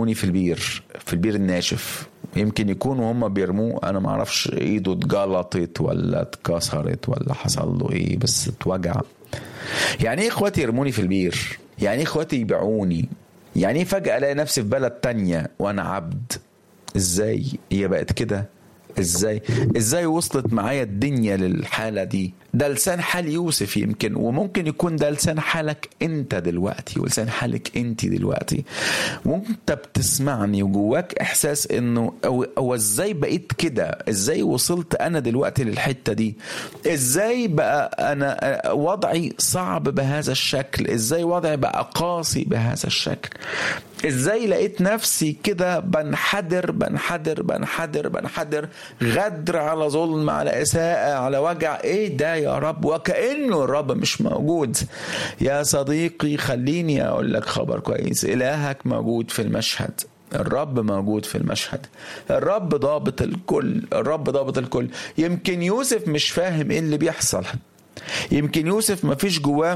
يرموني في البير في البير الناشف يمكن يكونوا هم بيرموه انا ما اعرفش ايده اتجلطت ولا اتكسرت ولا حصل له ايه بس اتوجع يعني ايه اخواتي يرموني في البير يعني ايه اخواتي يبيعوني يعني ايه فجأة الاقي نفسي في بلد تانية وانا عبد ازاي هي بقت كده ازاي ازاي وصلت معايا الدنيا للحالة دي ده لسان حال يوسف يمكن وممكن يكون ده لسان حالك انت دلوقتي ولسان حالك انت دلوقتي وانت بتسمعني وجواك احساس انه او, أو ازاي بقيت كده ازاي وصلت انا دلوقتي للحتة دي ازاي بقى انا وضعي صعب بهذا الشكل ازاي وضعي بقى قاسي بهذا الشكل ازاي لقيت نفسي كده بنحدر بنحدر بنحدر بنحدر غدر على ظلم على اساءة على وجع ايه ده يا رب وكأنه الرب مش موجود يا صديقي خليني اقول لك خبر كويس الهك موجود في المشهد الرب موجود في المشهد الرب ضابط الكل الرب ضابط الكل يمكن يوسف مش فاهم ايه اللي بيحصل يمكن يوسف ما فيش جواه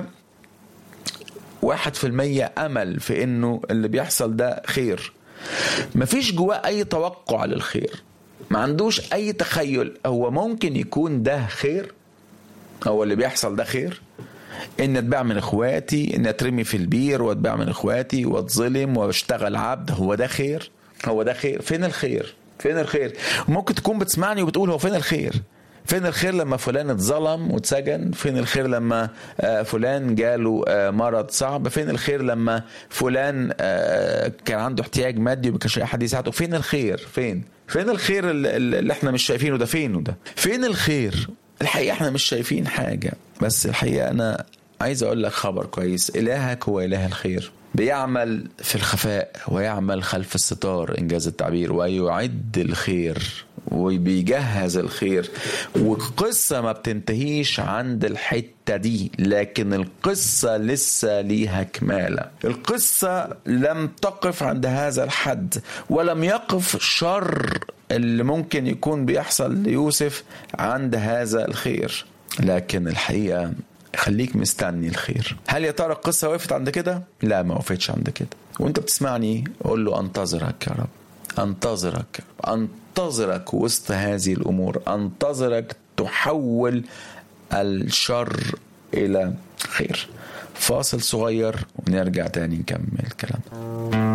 واحد في المية أمل في إنه اللي بيحصل ده خير مفيش جواه أي توقع للخير ما عندوش أي تخيل هو ممكن يكون ده خير هو اللي بيحصل ده خير ان اتباع من اخواتي ان اترمي في البير واتباع من اخواتي واتظلم واشتغل عبد هو ده خير هو ده خير فين الخير فين الخير ممكن تكون بتسمعني وبتقول هو فين الخير فين الخير لما فلان اتظلم واتسجن فين الخير لما فلان جاله مرض صعب فين الخير لما فلان كان عنده احتياج مادي وما كانش حد يساعده فين الخير فين فين الخير اللي احنا مش شايفينه ده فينه ده فين الخير الحقيقه احنا مش شايفين حاجه بس الحقيقه انا عايز اقول لك خبر كويس الهك هو اله الخير بيعمل في الخفاء ويعمل خلف الستار انجاز التعبير ويعد الخير وبيجهز الخير والقصة ما بتنتهيش عند الحتة دي لكن القصة لسه ليها كمالة القصة لم تقف عند هذا الحد ولم يقف شر اللي ممكن يكون بيحصل ليوسف عند هذا الخير لكن الحقيقة خليك مستني الخير هل يا ترى القصة وقفت عند كده؟ لا ما وقفتش عند كده وانت بتسمعني قول له انتظرك يا رب انتظرك انتظرك وسط هذه الامور انتظرك تحول الشر الى خير فاصل صغير ونرجع تاني نكمل كلامنا